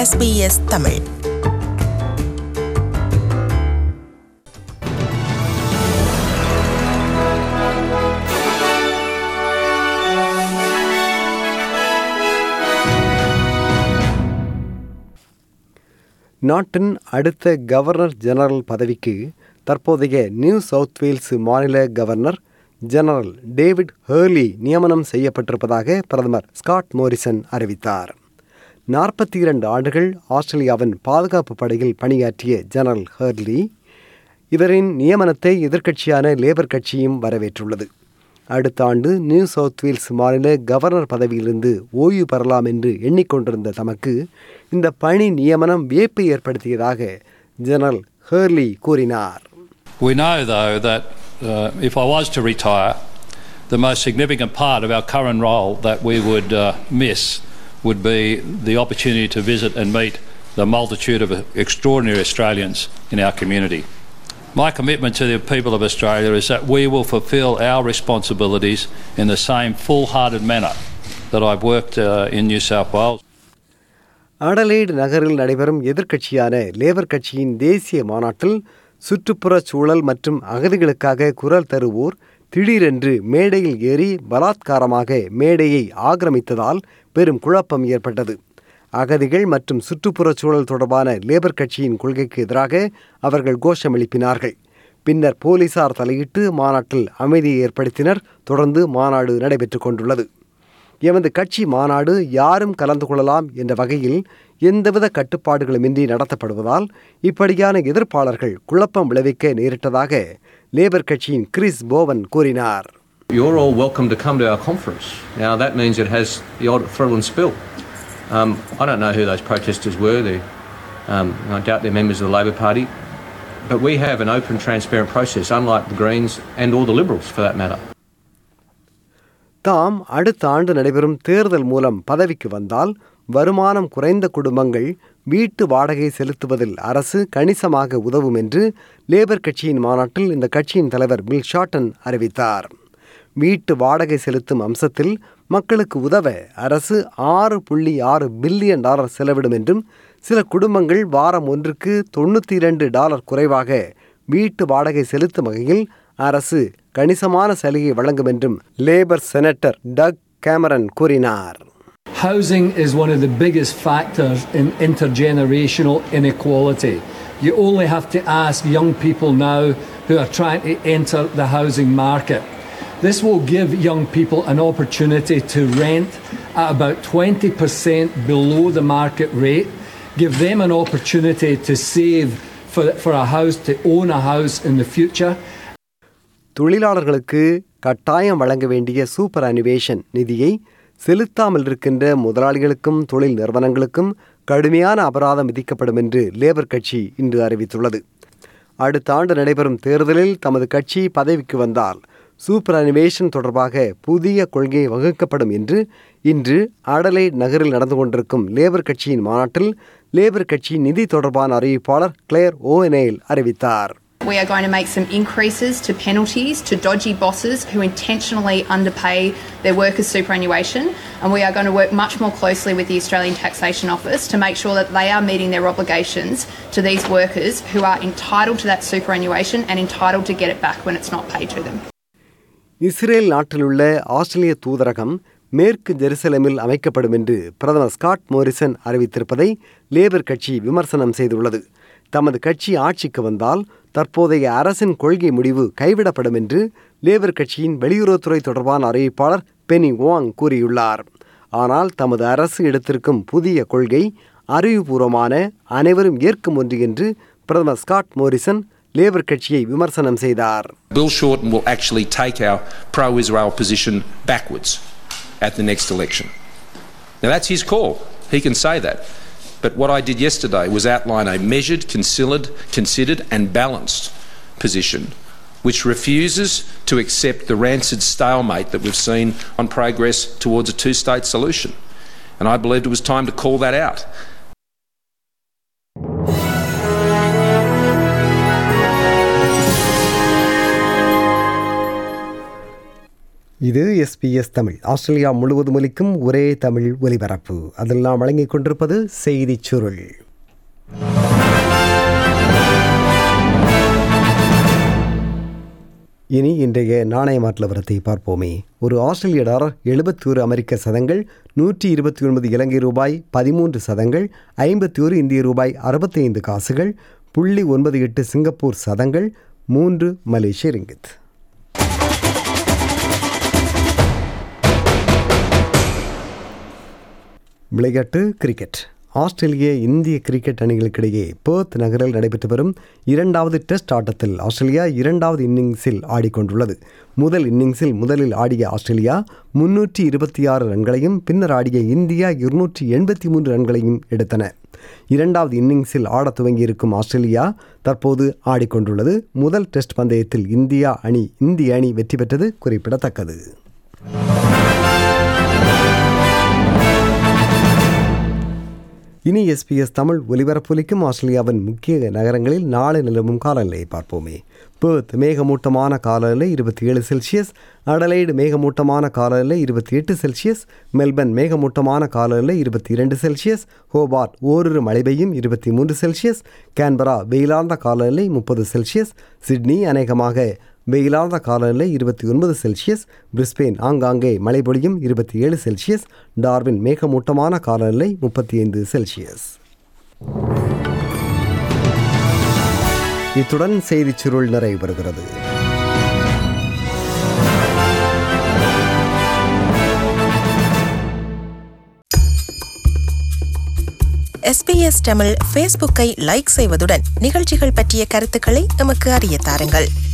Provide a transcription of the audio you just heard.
SBS Tamil நாட்டின் அடுத்த governor general பதவிக்கு தற்போதைய நியூ சவுத் வேல்ஸ் மாநில கவர்னர் ஜெனரல் டேவிட் ஹேர்லி நியமனம் செய்யப்பட்டிருப்பதாக பிரதமர் ஸ்காட் மோரிசன் அறிவித்தார் நாற்பத்தி இரண்டு ஆண்டுகள் ஆஸ்திரேலியாவின் பாதுகாப்பு படையில் பணியாற்றிய ஜெனரல் ஹேர்லி இவரின் நியமனத்தை எதிர்க்கட்சியான லேபர் கட்சியும் வரவேற்றுள்ளது அடுத்த ஆண்டு நியூ சவுத் வேல்ஸ் மாநில கவர்னர் பதவியிலிருந்து ஓய்வு பெறலாம் என்று எண்ணிக்கொண்டிருந்த தமக்கு இந்த பணி நியமனம் வியப்பை ஏற்படுத்தியதாக ஜெனரல் ஹேர்லி கூறினார் We know, though, that uh, if I was to retire, the most significant part of our current role that we would uh, miss would be the opportunity to visit and meet the multitude of extraordinary Australians in our community. My commitment to the people of Australia is that we will fulfil our responsibilities in the same full hearted manner that I've worked uh, in New South Wales. Adelaide நகரில் நடைபெறும் எதிர்க்கட்சியான labour கட்சியின் தேசிய மாநாட்டில் சுற்றுப்புறச் சூழல் மற்றும் அகதிகளுக்காக குரல் தருவோர் திடீரென்று மேடையில் ஏறி பலாத்காரமாக மேடையை ஆக்கிரமித்ததால் பெரும் குழப்பம் ஏற்பட்டது அகதிகள் மற்றும் சுற்றுப்புறச் சூழல் தொடர்பான லேபர் கட்சியின் கொள்கைக்கு எதிராக அவர்கள் கோஷம் எழுப்பினார்கள் பின்னர் போலீசார் தலையிட்டு மாநாட்டில் அமைதியை ஏற்படுத்தினர் தொடர்ந்து மாநாடு நடைபெற்றுக் கொண்டுள்ளது எமது கட்சி மாநாடு யாரும் கலந்து கொள்ளலாம் என்ற வகையில் எந்தவித கட்டுப்பாடுகளுமின்றி நடத்தப்படுவதால் இப்படியான எதிர்ப்பாளர்கள் குழப்பம் விளைவிக்க நேரிட்டதாக லேபர் கட்சியின் கிறிஸ் போவன் கூறினார் You're all welcome to come to our conference. Now, that means it has the odd thrill and spill. Um, I don't know who those protesters were. They're, um, I doubt they're members of the Labor Party. But we have an open, transparent process, unlike the Greens and all the Liberals for that matter. தாம் அடுத்த ஆண்டு நடைபெறும் தேர்தல் மூலம் பதவிக்கு வந்தால் வருமானம் குறைந்த குடும்பங்கள் வீட்டு வாடகை செலுத்துவதில் அரசு கணிசமாக உதவும் என்று லேபர் கட்சியின் மாநாட்டில் இந்த கட்சியின் தலைவர் பில் ஷார்டன் அறிவித்தார் வீட்டு வாடகை செலுத்தும் அம்சத்தில் மக்களுக்கு உதவ அரசு ஆறு புள்ளி ஆறு பில்லியன் டாலர் செலவிடும் என்றும் சில குடும்பங்கள் வாரம் ஒன்றுக்கு தொண்ணூற்றி இரண்டு டாலர் குறைவாக வீட்டு வாடகை செலுத்தும் வகையில் அரசு கணிசமான சலுகை வழங்கும் என்றும் லேபர் செனட்டர் டக் கேமரன் கூறினார் Housing is one of the biggest factors in intergenerational inequality. You only have to ask young people now who are trying to enter the housing market. This will give young people an opportunity to rent at about 20% below the market rate, give them an opportunity to save for, for a house, to own a house in the future, தொழிலாளர்களுக்கு கட்டாயம் வழங்க வேண்டிய super அனிவேஷன் நிதியை செலுத்தாமல் இருக்கின்ற முதலாளிகளுக்கும் தொழில் நிறுவனங்களுக்கும் கடுமையான அபராதம் விதிக்கப்படும் என்று லேபர் கட்சி இன்று அறிவித்துள்ளது அடுத்த ஆண்டு நடைபெறும் தேர்தலில் தமது கட்சி பதவிக்கு வந்தால் சூப்பர் அனிவேஷன் தொடர்பாக புதிய கொள்கை வகுக்கப்படும் என்று இன்று அடலை நகரில் நடந்து கொண்டிருக்கும் லேபர் கட்சியின் மாநாட்டில் லேபர் கட்சி நிதி தொடர்பான அறிவிப்பாளர் கிளேர் ஓஎனேல் அறிவித்தார் We are going to make some increases to penalties to dodgy bosses who intentionally underpay their workers' superannuation, and we are going to work much more closely with the Australian Taxation Office to make sure that they are meeting their obligations to these workers who are entitled to that superannuation and entitled to get it back when it's not paid to them. Israel நாட்டிலுள்ள ஆஸ்திரேலிய தூதரகம் மேற்கு ஜெருசலேமில் அமைக்கப்படும் என்று பிரதமர் Scott Morrison அறிவித்திருப்பதை labour கட்சி விமர்சனம் செய்துள்ளது தமது கட்சி ஆட்சிக்கு வந்தால் தற்போதைய அரசின் கொள்கை முடிவு கைவிடப்படும் என்று லேபர் கட்சியின் வெளியுறவுத்துறை தொடர்பான அறிவிப்பாளர் பெனி ஓங் கூறியுள்ளார் ஆனால் தமது அரசு எடுத்திருக்கும் புதிய கொள்கை அறிவுபூர்வமான அனைவரும் ஏற்கும் ஒன்று என்று பிரதமர் ஸ்காட் மோரிசன் லேபர் கட்சியை விமர்சனம் செய்தார் Bill Shorten will actually take our pro Israel position backwards at the next election. Now, that's his call. He can say that. But what I did yesterday was outline a measured, considered, considered and balanced position which refuses to accept the rancid stalemate that we've seen on progress towards a two state solution. And I believed it was time to call that out. இது SBS Tamil Australia முழுவதும் ஒலிக்கும் ஒரே தமிழ் ஒலிபரப்பு அதில் நாம் வழங்கிக் கொண்டிருப்பது செய்திச் சுருள் இனி இன்றைய நாணய மாற்று நிலவரத்தை பார்ப்போமே ஒரு ஆஸ்திரேலிய டாலர் எழுபத்தி ஒரு அமெரிக்க சதங்கள் நூற்றி இருபத்தி ஒன்பது இலங்கை ரூபாய் பதிமூன்று சதங்கள் ஐம்பத்தி ஒரு இந்திய ரூபாய் அறுபத்தைந்து காசுகள் புள்ளி ஒன்பது எட்டு சிங்கப்பூர் சதங்கள் மூன்று மலேசிய ரிங்கித் விளையாட்டு கிரிக்கெட் ஆஸ்திரேலிய இந்திய கிரிக்கெட் அணிகளுக்கிடையே பேர்த் நகரில் நடைபெற்று வரும் இரண்டாவது டெஸ்ட் ஆட்டத்தில் ஆஸ்திரேலியா இரண்டாவது இன்னிங்ஸில் ஆடிக்கொண்டுள்ளது முதல் இன்னிங்ஸில் முதலில் ஆடிய ஆஸ்திரேலியா முன்னூற்றி இருபத்தி ஆறு ரன்களையும் பின்னர் ஆடிய இந்தியா இருநூற்றி எண்பத்தி மூன்று ரன்களையும் எடுத்தன இரண்டாவது இன்னிங்ஸில் ஆடத் துவங்கியிருக்கும் ஆஸ்திரேலியா தற்போது ஆடிக்கொண்டுள்ளது முதல் டெஸ்ட் பந்தயத்தில் இந்தியா அணி இந்திய அணி வெற்றி பெற்றது குறிப்பிடத்தக்கது இனி எஸ்பிஎஸ் தமிழ் ஒலிபரப்பொலிக்கும் ஆஸ்திரேலியாவின் முக்கிய நகரங்களில் நாளை நிலவும் காலநிலையை பார்ப்போமே பேர்த் மேகமூட்டமான காலநிலை இருபத்தி ஏழு செல்சியஸ் அடலைடு மேகமூட்டமான காலநிலை இருபத்தி எட்டு செல்சியஸ் மெல்பர்ன் மேகமூட்டமான காலநிலை இருபத்தி இரண்டு செல்சியஸ் ஹோபார்ட் ஓரிரு மழை பெய்யும் இருபத்தி மூன்று செல்சியஸ் கேன்பரா வெயிலார்ந்த காலநிலை முப்பது செல்சியஸ் சிட்னி அநேகமாக வெயிலார்ந்த காலநிலை இருபத்தி ஒன்பது செல்சியஸ் பிரிஸ்பெயின் ஆங்காங்கே மழை பொழியும் இருபத்தி ஏழு செல்சியஸ் டார்வின் மேகமூட்டமான காலநிலை முப்பத்தி ஐந்து செல்சியஸ் இத்துடன் செய்திச் சுருள் நிறைவு பெறுகிறது எஸ்பிஎஸ் தமிழ் ஃபேஸ்புக்கை லைக் செய்வதுடன் நிகழ்ச்சிகள் பற்றிய கருத்துக்களை எமக்கு அறிய தாருங்கள்